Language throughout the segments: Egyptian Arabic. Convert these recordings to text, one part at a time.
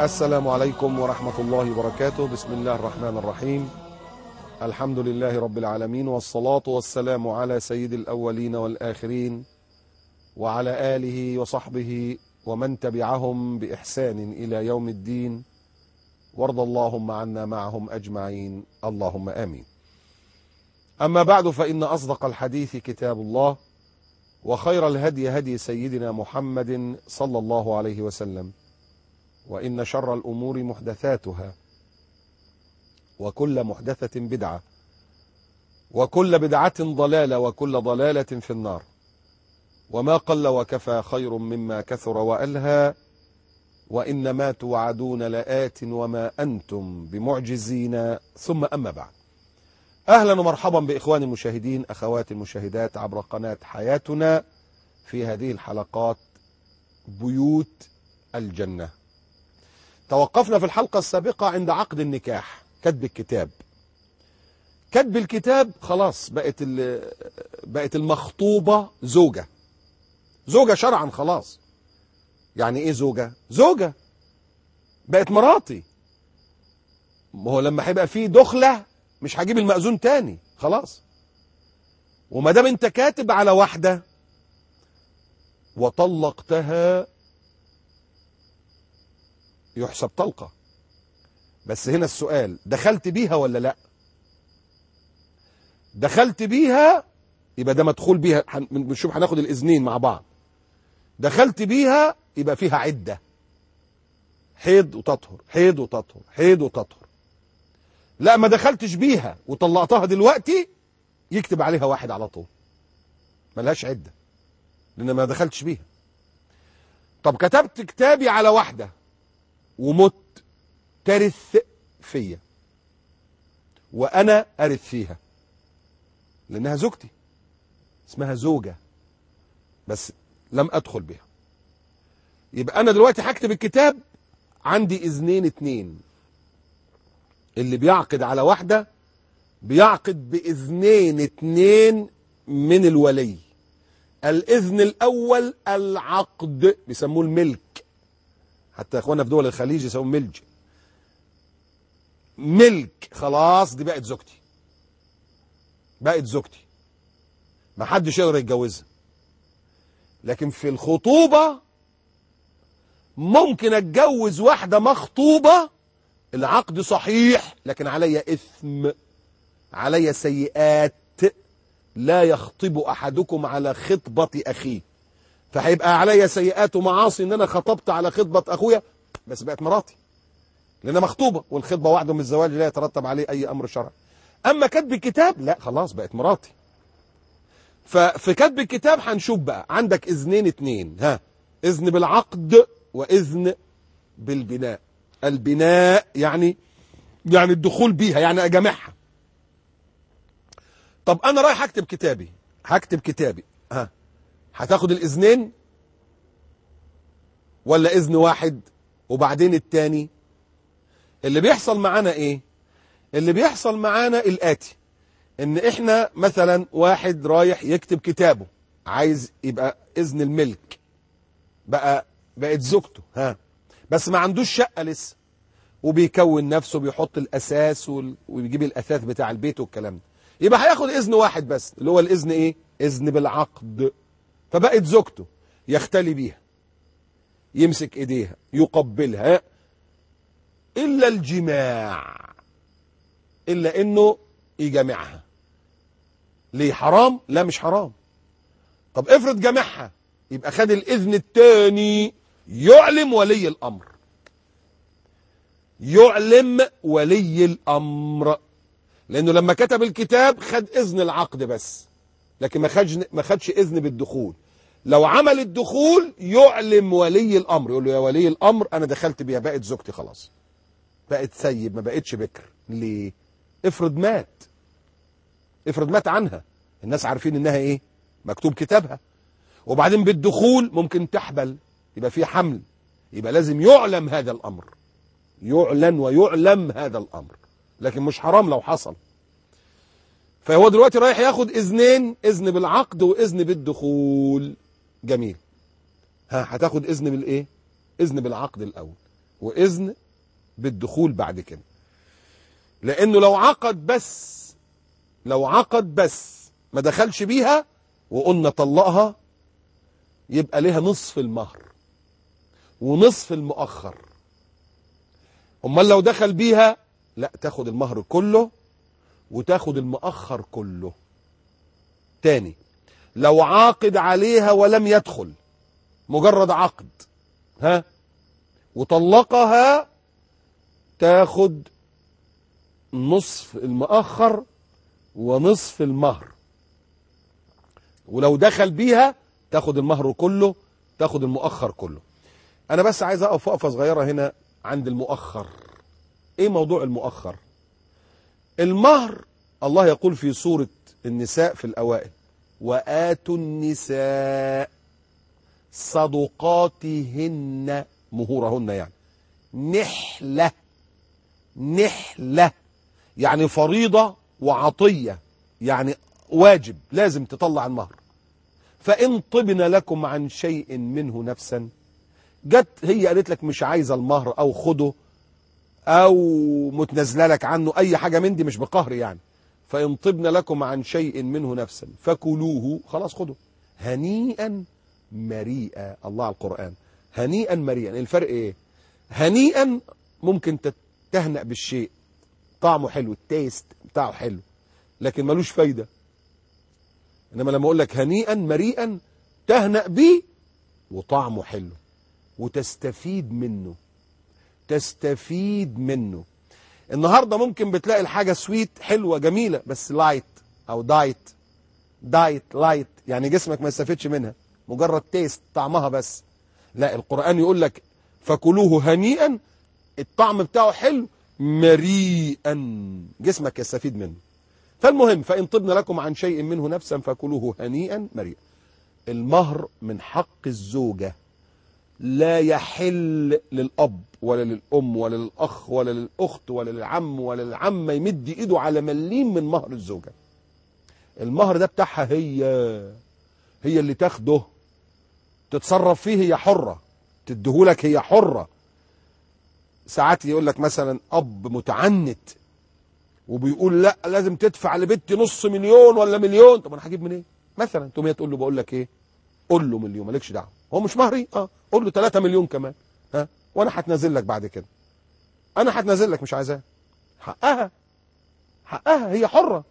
السلام عليكم ورحمة الله وبركاته بسم الله الرحمن الرحيم الحمد لله رب العالمين والصلاة والسلام على سيد الأولين والآخرين وعلى آله وصحبه ومن تبعهم بإحسان إلى يوم الدين وارض اللهم عنا معهم أجمعين اللهم آمين أما بعد فإن أصدق الحديث كتاب الله وخير الهدي هدي سيدنا محمد صلى الله عليه وسلم وإن شر الأمور محدثاتها وكل محدثة بدعة وكل بدعة ضلالة وكل ضلالة في النار وما قل وكفى خير مما كثر وألهى وإنما توعدون لآت وما أنتم بمعجزين ثم أما بعد أهلا ومرحبا بإخواني المشاهدين أخواتي المشاهدات عبر قناة حياتنا في هذه الحلقات بيوت الجنة توقفنا في الحلقة السابقة عند عقد النكاح كتب الكتاب كتب الكتاب خلاص بقت بقت المخطوبة زوجة زوجة شرعا خلاص يعني ايه زوجة زوجة بقت مراتي ما هو لما هيبقى فيه دخلة مش هجيب المأذون تاني خلاص وما دام انت كاتب على واحدة وطلقتها يحسب طلقة بس هنا السؤال دخلت بيها ولا لا دخلت بيها يبقى ده مدخول بيها بنشوف هناخد الاذنين مع بعض دخلت بيها يبقى فيها عدة حيض وتطهر حيض وتطهر حيض وتطهر لا ما دخلتش بيها وطلقتها دلوقتي يكتب عليها واحد على طول ملهاش عدة لان ما دخلتش بيها طب كتبت كتابي على واحدة ومت ترث فيا وانا ارث فيها لانها زوجتي اسمها زوجة بس لم ادخل بها يبقى انا دلوقتي هكتب الكتاب عندي اذنين اتنين اللي بيعقد على واحدة بيعقد باذنين اتنين من الولي الاذن الاول العقد بيسموه الملك حتى اخوانا في دول الخليج يسموه ملج ملك خلاص دي بقت زوجتي بقت زوجتي ما حدش يقدر يتجوزها لكن في الخطوبة ممكن اتجوز واحدة مخطوبة العقد صحيح لكن عليا اثم عليا سيئات لا يخطب احدكم على خطبة اخيه فهيبقى عليا سيئات ومعاصي ان انا خطبت على خطبة اخويا بس بقت مراتي لانها مخطوبة والخطبة وحده من الزواج لا يترتب عليه اي امر شرعي اما كتب الكتاب لا خلاص بقت مراتي ففي كتب الكتاب هنشوف بقى عندك اذنين اتنين ها اذن بالعقد واذن بالبناء البناء يعني يعني الدخول بيها يعني اجامعها طب انا رايح اكتب كتابي هكتب كتابي ها هتاخد الاذنين ولا اذن واحد وبعدين التاني اللي بيحصل معانا ايه اللي بيحصل معانا الاتي ان احنا مثلا واحد رايح يكتب كتابه عايز يبقى اذن الملك بقى بقت زوجته ها بس ما عندوش شقة لسه وبيكون نفسه بيحط الاساس ويجيب الاثاث بتاع البيت والكلام ده يبقى هياخد اذن واحد بس اللي هو الاذن ايه اذن بالعقد فبقت زوجته يختلي بيها يمسك ايديها يقبلها الا الجماع الا انه يجامعها ليه حرام لا مش حرام طب افرض جامعها يبقى خد الاذن الثاني يعلم ولي الامر يعلم ولي الامر لانه لما كتب الكتاب خد اذن العقد بس لكن ما خدش ما خدش اذن بالدخول لو عمل الدخول يعلم ولي الامر يقول له يا ولي الامر انا دخلت بيها بقت زوجتي خلاص بقت سيب ما بقتش بكر ليه افرض مات افرض مات عنها الناس عارفين انها ايه مكتوب كتابها وبعدين بالدخول ممكن تحبل يبقى في حمل يبقى لازم يعلم هذا الامر يعلن ويعلم هذا الامر لكن مش حرام لو حصل فهو دلوقتي رايح ياخد اذنين اذن بالعقد واذن بالدخول جميل ها هتاخد اذن بالايه اذن بالعقد الاول واذن بالدخول بعد كده لانه لو عقد بس لو عقد بس ما دخلش بيها وقلنا طلقها يبقى لها نصف المهر ونصف المؤخر امال لو دخل بيها لا تاخد المهر كله وتاخد المؤخر كله تاني لو عاقد عليها ولم يدخل مجرد عقد ها وطلقها تاخد نصف المؤخر ونصف المهر ولو دخل بيها تاخد المهر كله تاخد المؤخر كله انا بس عايز اقف وقفه صغيره هنا عند المؤخر ايه موضوع المؤخر المهر الله يقول في سوره النساء في الاوائل واتوا النساء صدقاتهن مهورهن يعني نحله نحله يعني فريضه وعطيه يعني واجب لازم تطلع المهر فان طبن لكم عن شيء منه نفسا جت هي قالت لك مش عايزه المهر او خده او متنازله لك عنه اي حاجه من دي مش بقهر يعني فان طبن لكم عن شيء منه نفسا فكلوه خلاص خده هنيئا مريئا الله على القران هنيئا مريئا الفرق ايه هنيئا ممكن تهنأ بالشيء طعمه حلو التيست بتاعه حلو لكن ملوش فايده انما لما اقول لك هنيئا مريئا تهنأ بيه وطعمه حلو وتستفيد منه تستفيد منه النهارده ممكن بتلاقي الحاجه سويت حلوه جميله بس لايت او دايت دايت لايت يعني جسمك ما يستفيدش منها مجرد تيست طعمها بس لا القران يقول لك فكلوه هنيئا الطعم بتاعه حلو مريئا جسمك يستفيد منه فالمهم فان طبن لكم عن شيء منه نفسا فكلوه هنيئا مريئا المهر من حق الزوجه لا يحل للأب ولا للأم ولا للأخ ولا للأخت ولا للعم ولا للعمة يمد إيده على مليم من مهر الزوجة المهر ده بتاعها هي هي اللي تاخده تتصرف فيه هي حرة تديهولك هي حرة ساعات يقول لك مثلا أب متعنت وبيقول لا لازم تدفع لبنتي نص مليون ولا مليون طب انا هجيب منين إيه؟ مثلا تقوم هي تقول له بقول لك ايه قول له مليون مالكش دعوه هو مش مهري اه قول له 3 مليون كمان ها وانا هتنازل لك بعد كده انا هتنازل لك مش عايزاه حقها حقها هي حره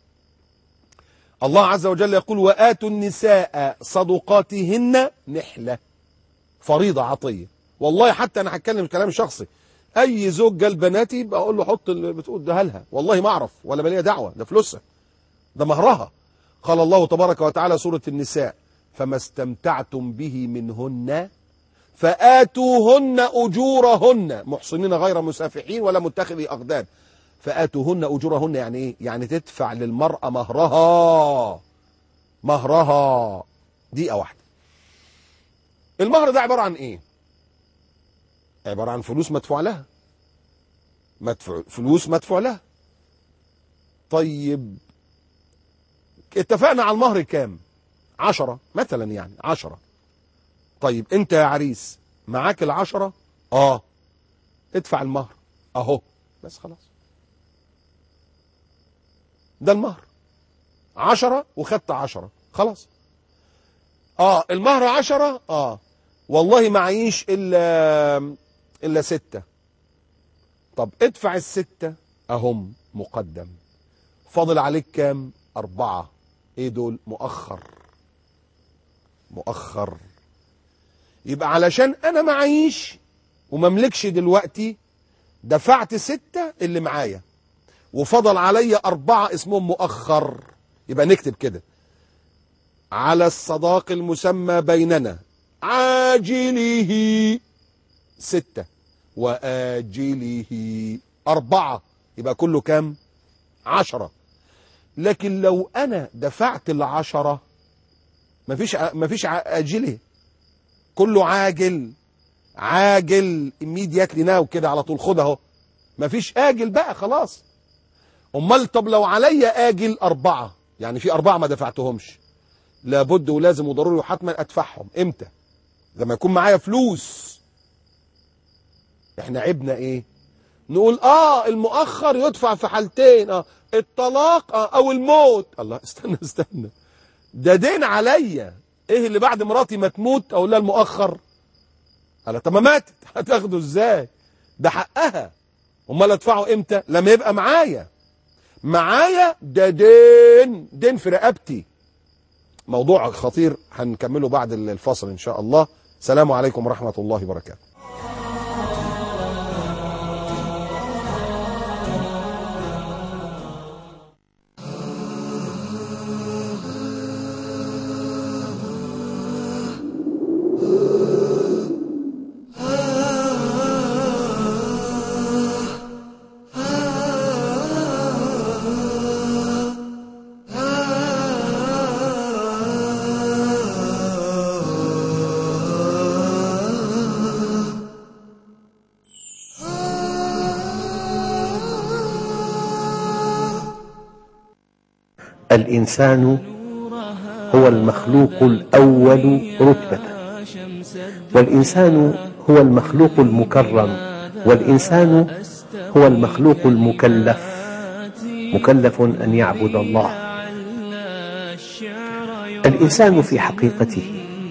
الله عز وجل يقول واتوا النساء صدقاتهن نحله فريضه عطيه والله حتى انا هتكلم كلام شخصي اي زوج جال بناتي بقول له حط اللي بتقول ده لها والله ما اعرف ولا بليه دعوه ده فلوسها ده مهرها قال الله تبارك وتعالى سوره النساء فما استمتعتم به منهن فآتوهن أجورهن محصنين غير مسافحين ولا متخذي أقدام فآتوهن أجورهن يعني إيه؟ يعني تدفع للمرأة مهرها مهرها دقيقة واحدة المهر ده عبارة عن إيه؟ عبارة عن فلوس مدفوع لها مدفوع فلوس مدفوع لها طيب اتفقنا على المهر كام؟ عشرة مثلا يعني عشرة طيب انت يا عريس معاك العشرة اه ادفع المهر اهو بس خلاص ده المهر عشرة وخدت عشرة خلاص اه المهر عشرة اه والله معيش الا الا ستة طب ادفع الستة اهم مقدم فاضل عليك كام اربعة ايه دول مؤخر مؤخر يبقى علشان انا معيش ومملكش دلوقتي دفعت ستة اللي معايا وفضل عليا أربعة اسمهم مؤخر يبقى نكتب كده على الصداق المسمى بيننا عاجله ستة وآجله أربعة يبقى كله كام عشرة لكن لو أنا دفعت العشرة مفيش مفيش اجله كله عاجل عاجل immediately ناو كده على طول خد اهو مفيش اجل بقى خلاص امال طب لو عليا اجل اربعه يعني في اربعه ما دفعتهمش لابد ولازم وضروري وحتما ادفعهم امتى لما يكون معايا فلوس احنا عيبنا ايه نقول اه المؤخر يدفع في حالتين اه الطلاق اه او الموت الله استنى استنى ده دين عليا ايه اللي بعد مراتي ما تموت اقول لها المؤخر قال طب ما ماتت هتاخده ازاي ده حقها امال ادفعه امتى لما يبقى معايا معايا ده دين دين في رقبتي موضوع خطير هنكمله بعد الفصل ان شاء الله السلام عليكم ورحمه الله وبركاته الإنسان هو المخلوق الأول رتبة والإنسان هو المخلوق المكرم والإنسان هو المخلوق المكلف مكلف أن يعبد الله الإنسان في حقيقته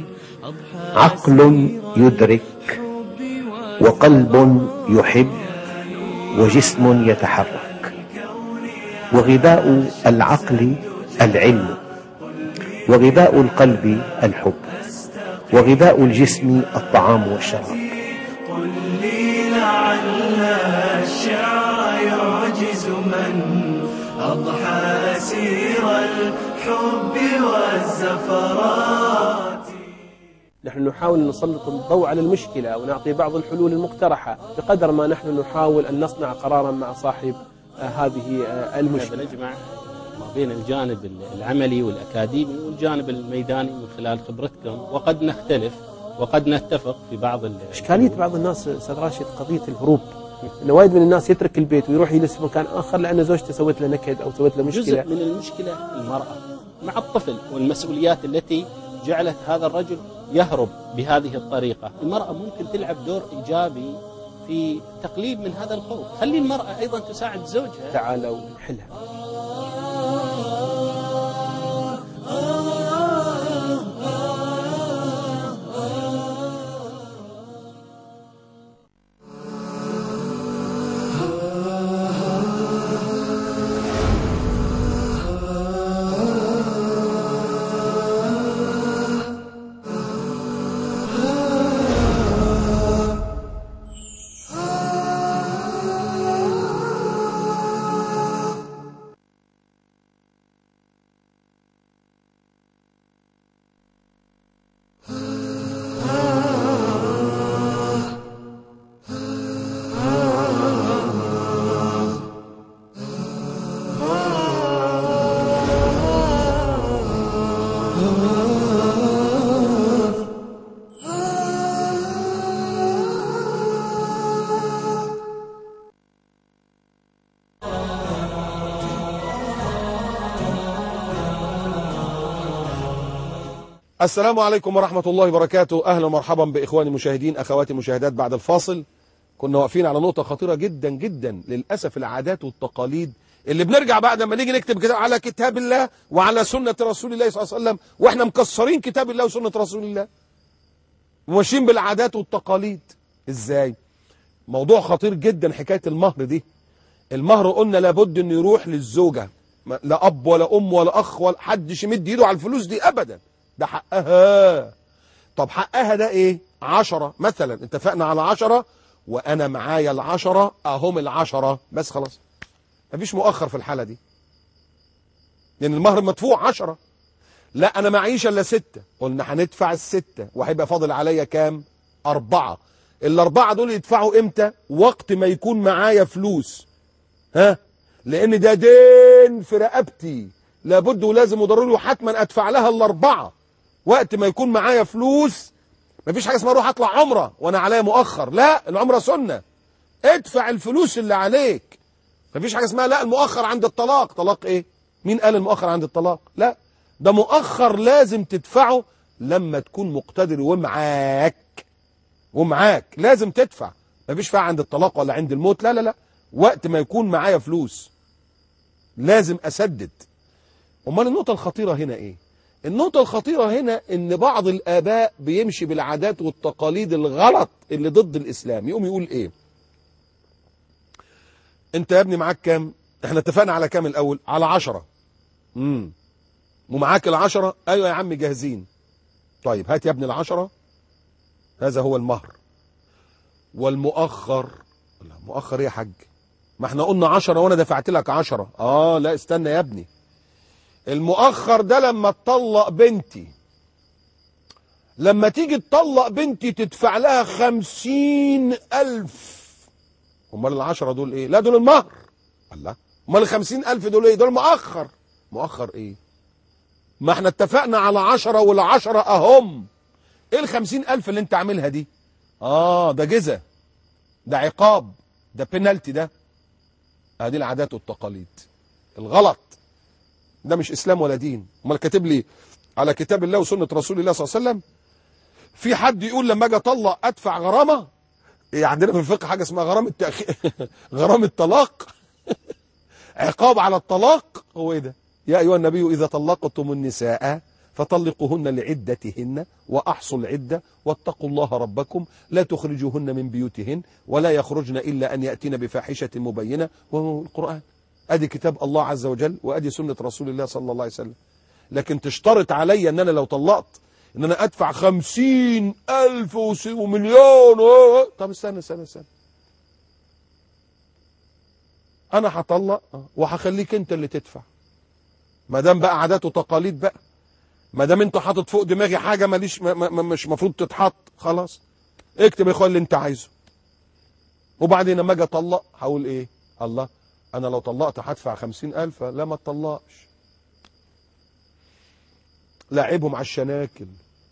عقل يدرك وقلب يحب وجسم يتحرك وغذاء العقل العلم وغذاء القلب الحب وغذاء الجسم الطعام والشراب قل لي لعل الشعر يعجز من أضحى أسير الحب والزفرات نحن نحاول نسلط الضوء على المشكلة ونعطي بعض الحلول المقترحة بقدر ما نحن نحاول أن نصنع قرارا مع صاحب آه، هذه آه، المشكلة نجمع ما بين الجانب العملي والأكاديمي والجانب الميداني من خلال خبرتكم وقد نختلف وقد نتفق في بعض ال- إشكالية بعض الناس أستاذ راشد قضية الهروب إنه وايد من الناس يترك البيت ويروح يجلس في مكان آخر لأن زوجته سوت له نكد أو سوت له جزء مشكلة من المشكلة المرأة مع الطفل والمسؤوليات التي جعلت هذا الرجل يهرب بهذه الطريقة المرأة ممكن تلعب دور إيجابي في تقليل من هذا الخوف خلي المرأة أيضا تساعد زوجها تعالوا نحلها السلام عليكم ورحمة الله وبركاته أهلا ومرحبا بإخواني المشاهدين أخواتي المشاهدات بعد الفاصل كنا واقفين على نقطة خطيرة جدا جدا للأسف العادات والتقاليد اللي بنرجع بعد ما نيجي نكتب كتاب على كتاب الله وعلى سنة رسول الله صلى الله عليه وسلم واحنا مكسرين كتاب الله وسنة رسول الله وماشيين بالعادات والتقاليد ازاي موضوع خطير جدا حكاية المهر دي المهر قلنا لابد انه يروح للزوجة ما- لا اب ولا ام ولا اخ ولا حدش يمد ايده على الفلوس دي ابدا ده حقها طب حقها ده ايه عشرة مثلا اتفقنا على عشرة وانا معايا العشرة اهم العشرة بس خلاص مفيش مؤخر في الحالة دي لان المهر مدفوع عشرة لا انا معيش الا ستة قلنا هندفع الستة وهيبقى فاضل عليا كام اربعة الاربعة دول يدفعوا امتى وقت ما يكون معايا فلوس ها لان ده دين في رقبتي لابد ولازم وضروري وحتما ادفع لها الاربعة وقت ما يكون معايا فلوس مفيش حاجة اسمها اروح اطلع عمرة وانا عليا مؤخر لا العمرة سنة ادفع الفلوس اللي عليك مفيش حاجة اسمها لا المؤخر عند الطلاق طلاق ايه مين قال المؤخر عند الطلاق لا ده مؤخر لازم تدفعه لما تكون مقتدر ومعاك ومعاك لازم تدفع مفيش فيها عند الطلاق ولا عند الموت لا لا لا وقت ما يكون معايا فلوس لازم اسدد امال النقطه الخطيره هنا ايه النقطه الخطيره هنا ان بعض الاباء بيمشي بالعادات والتقاليد الغلط اللي ضد الاسلام يقوم يقول ايه انت يا ابني معاك كام احنا اتفقنا على كام الاول على عشرة امم ومعاك العشرة ايوه يا عم جاهزين طيب هات يا ابني العشرة هذا هو المهر والمؤخر لا مؤخر ايه يا حاج ما احنا قلنا عشرة وانا دفعت لك عشرة اه لا استنى يا ابني المؤخر ده لما تطلق بنتي لما تيجي تطلق بنتي تدفع لها خمسين ألف امال العشرة دول ايه لا دول المهر الله امال الخمسين ألف دول ايه دول مؤخر مؤخر ايه ما احنا اتفقنا على عشرة والعشرة اهم ايه الخمسين ألف اللي انت عاملها دي اه ده جزا ده عقاب ده بينالتي ده ادي العادات والتقاليد الغلط ده مش اسلام ولا دين امال كاتب لي على كتاب الله وسنه رسول الله صلى الله عليه وسلم في حد يقول لما اجي اطلق ادفع غرامه إيه عندنا في الفقه حاجه اسمها غرامه تاخير غرامه طلاق عقاب على الطلاق هو ايه ده يا ايها النبي اذا طلقتم النساء فطلقوهن لعدتهن واحصوا العده واتقوا الله ربكم لا تخرجوهن من بيوتهن ولا يخرجن الا ان ياتين بفاحشه مبينه وهو القران ادي كتاب الله عز وجل وادي سنه رسول الله صلى الله عليه وسلم لكن تشترط علي ان انا لو طلقت ان انا ادفع خمسين الف وس- ومليون و- طب استنى استنى استنى انا هطلق آه، وهخليك انت اللي تدفع ما دام بقى عادات وتقاليد بقى ما دام انت حاطط فوق دماغي حاجه ماليش ما ما مش مفروض تتحط خلاص اكتب يا اخويا اللي انت عايزه وبعدين لما اجي اطلق هقول ايه الله انا لو طلقت هدفع خمسين الف لا ما تطلقش لعبهم على الشناكل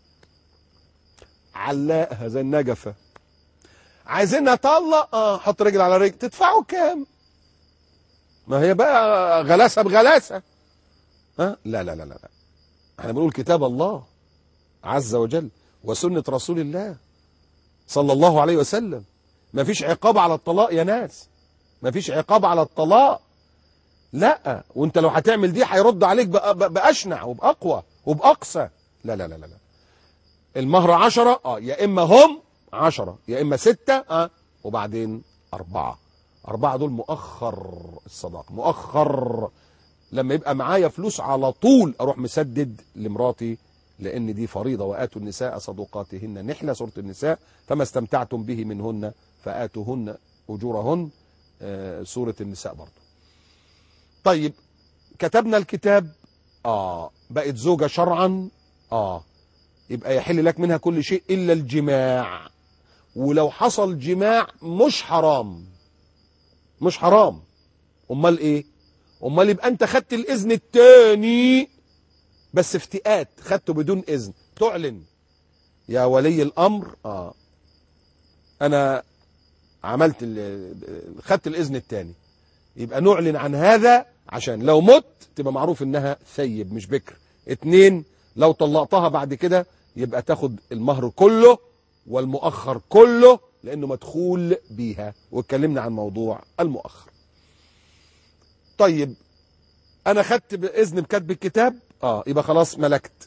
علاقها زي النجفه عايزين اطلق اه حط رجل على رجل تدفعوا كام ما هي بقى غلاسه بغلاسه ها لا لا لا لا لا. احنا بنقول كتاب الله عز وجل وسنة رسول الله صلى الله عليه وسلم ما فيش عقاب على الطلاق يا ناس ما فيش عقاب على الطلاق لا وانت لو هتعمل دي هيرد عليك بأ- بأ- بأشنع وبأقوى وبأقسى لا لا لا لا لا المهر عشرة اه يا اما هم عشرة يا اما ستة اه وبعدين اربعة اربعة دول مؤخر الصداق مؤخر لما يبقى معايا فلوس على طول اروح مسدد لمراتي لان دي فريضه واتوا النساء صدقاتهن نحله سوره النساء فما استمتعتم به منهن فاتوهن اجورهن آه، سوره النساء برضو طيب كتبنا الكتاب اه بقت زوجه شرعا اه يبقى يحل لك منها كل شيء الا الجماع ولو حصل جماع مش حرام مش حرام امال ايه امال يبقى انت خدت الاذن التاني بس افتئات خدته بدون اذن تعلن يا ولي الامر اه انا عملت ال- خدت الاذن التاني يبقى نعلن عن هذا عشان لو مت تبقى معروف انها ثيب مش بكر اتنين لو طلقتها بعد كده يبقى تاخد المهر كله والمؤخر كله لانه مدخول بيها واتكلمنا عن موضوع المؤخر طيب انا خدت باذن بكتب الكتاب اه يبقى خلاص ملكت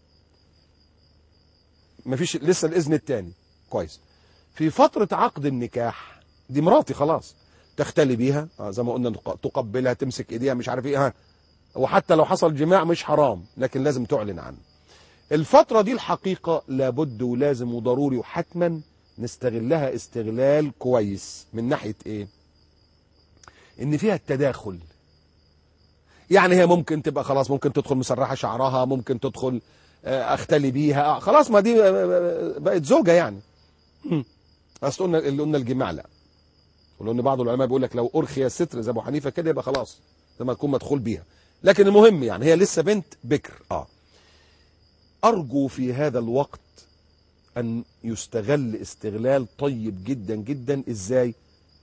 مفيش لسه الاذن التاني كويس في فترة عقد النكاح دي مراتي خلاص تختلي بيها آه زي ما قلنا نق- تقبلها تمسك ايديها مش عارف ايه ها وحتى لو حصل جماع مش حرام لكن لازم تعلن عنه الفترة دي الحقيقة لابد ولازم وضروري وحتما نستغلها استغلال كويس من ناحية ايه ان فيها التداخل يعني هي ممكن تبقى خلاص ممكن تدخل مسرحة شعرها ممكن تدخل آه، اختلي بيها آه، خلاص ما دي آه، آه، بقت زوجة يعني هم. اصل قلنا اللي قلنا الجماع لا ولان بعض العلماء بيقول لك لو ارخي الستر زي ابو حنيفه كده يبقى خلاص لما تكون مدخول بيها لكن المهم يعني هي لسه بنت بكر اه ارجو في هذا الوقت ان يستغل استغلال طيب جدا جدا ازاي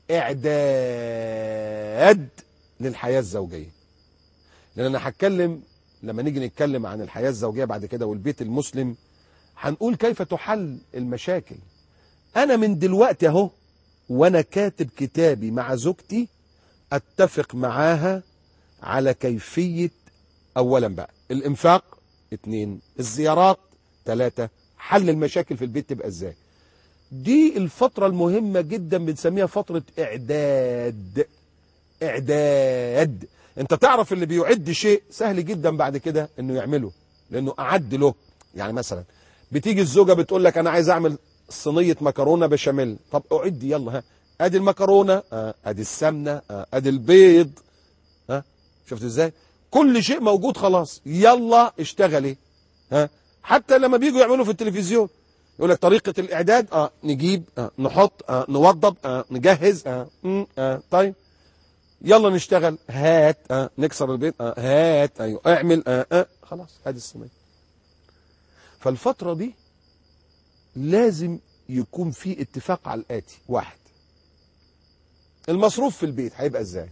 اعداد للحياه الزوجيه لان انا هتكلم لما نيجي نتكلم عن الحياه الزوجيه بعد كده والبيت المسلم هنقول كيف تحل المشاكل انا من دلوقتي اهو وانا كاتب كتابي مع زوجتي اتفق معاها على كيفية اولا بقى الانفاق اتنين الزيارات تلاتة حل المشاكل في البيت تبقى ازاي دي الفترة المهمة جدا بنسميها فترة اعداد اعداد انت تعرف اللي بيعد شيء سهل جدا بعد كده انه يعمله لانه اعد له يعني مثلا بتيجي الزوجة بتقول لك انا عايز اعمل صينية مكرونة بشاميل طب اعد يلا ها ادي المكرونة آه، ادي السمنة آه، ادي البيض ها شفت ازاي كل شيء موجود خلاص يلا اشتغلي ها حتى لما بيجوا يعملوا في التلفزيون يقول لك طريقة الإعداد اه نجيب آه نحط آه نوضب آه نجهز آه مم، آه طيب يلا نشتغل هات آه نكسر البيت آه هات ايوه اعمل آه آه خلاص ادي الصينية فالفترة دي لازم يكون في اتفاق على الآتي واحد المصروف في البيت هيبقى ازاي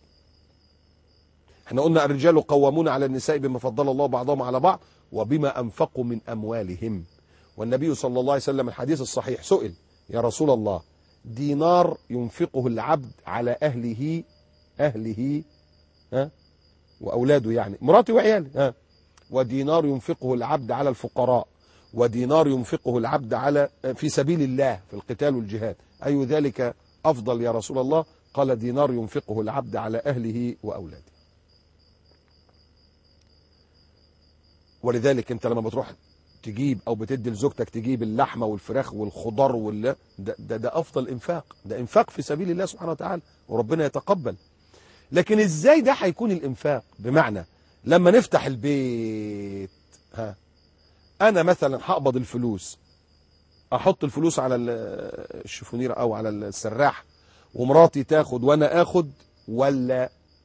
احنا قلنا الرجال قوامون على النساء بما فضل الله بعضهم على بعض وبما انفقوا من اموالهم والنبي صلى الله عليه وسلم الحديث الصحيح سئل يا رسول الله دينار ينفقه العبد على اهله اهله ها واولاده يعني مراتي وعيالي ها ودينار ينفقه العبد على الفقراء ودينار ينفقه العبد على في سبيل الله في القتال والجهاد أي ذلك أفضل يا رسول الله قال دينار ينفقه العبد على أهله وأولاده ولذلك أنت لما بتروح تجيب أو بتدي لزوجتك تجيب اللحمة والفراخ والخضار وال ده, ده, ده أفضل إنفاق ده إنفاق في سبيل الله سبحانه وتعالى وربنا يتقبل لكن إزاي ده هيكون الإنفاق بمعنى لما نفتح البيت ها انا مثلا هقبض الفلوس احط الفلوس على ال- الشفونيره او على السراح ومراتي تاخد وانا اخد ولا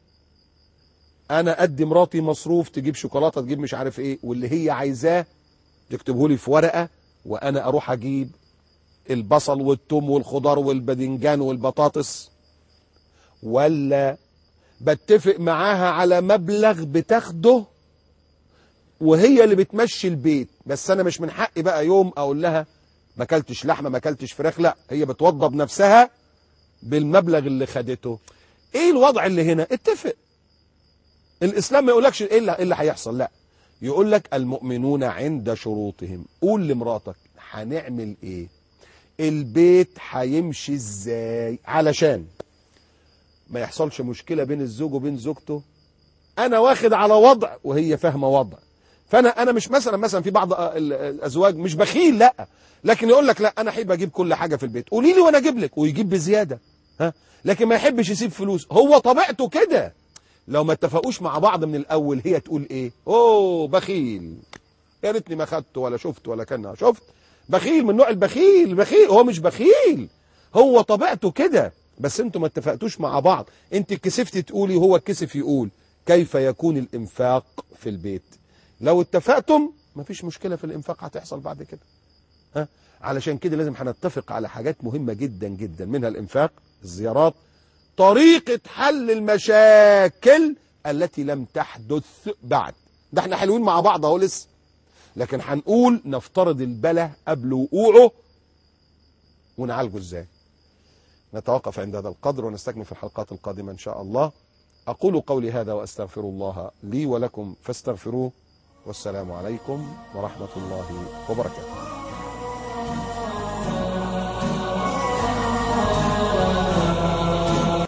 انا ادي مراتي مصروف تجيب شوكولاته تجيب مش عارف ايه واللي هي عايزاه تكتبه لي في ورقه وانا اروح اجيب البصل والثوم والخضار والباذنجان والبطاطس ولا بتفق معاها على مبلغ بتاخده وهي اللي بتمشي البيت بس انا مش من حقي بقى يوم اقول لها ما اكلتش لحمه ما اكلتش فراخ لا هي بتوضب نفسها بالمبلغ اللي خدته ايه الوضع اللي هنا اتفق الاسلام ما يقولكش ايه اللي, إيه اللي هيحصل لا يقول لك المؤمنون عند شروطهم قول لمراتك هنعمل ايه البيت هيمشي ازاي علشان ما يحصلش مشكله بين الزوج وبين زوجته انا واخد على وضع وهي فاهمه وضع فانا انا مش مثلا مثلا في بعض ال- الازواج مش بخيل لا لكن يقول لك لا انا احب اجيب كل حاجه في البيت قولي لي وانا اجيب لك ويجيب بزياده ها لكن ما يحبش يسيب فلوس هو طبيعته كده لو ما اتفقوش مع بعض من الاول هي تقول ايه اوه بخيل يا ريتني ما خدت ولا شفت ولا كان شفت بخيل من نوع البخيل بخيل هو مش بخيل هو طبيعته كده بس انتوا ما اتفقتوش مع بعض انت كسفت تقولي وهو كسف يقول كيف يكون الانفاق في البيت لو اتفقتم مفيش مشكلة في الانفاق هتحصل بعد كده ها علشان كده لازم هنتفق على حاجات مهمة جدا جدا منها الانفاق الزيارات طريقة حل المشاكل التي لم تحدث بعد ده احنا حلوين مع بعض اهو لسه لكن هنقول نفترض البلا قبل وقوعه ونعالجه ازاي نتوقف عند هذا القدر ونستكمل في الحلقات القادمة ان شاء الله اقول قولي هذا واستغفر الله لي ولكم فاستغفروه والسلام عليكم ورحمة الله وبركاته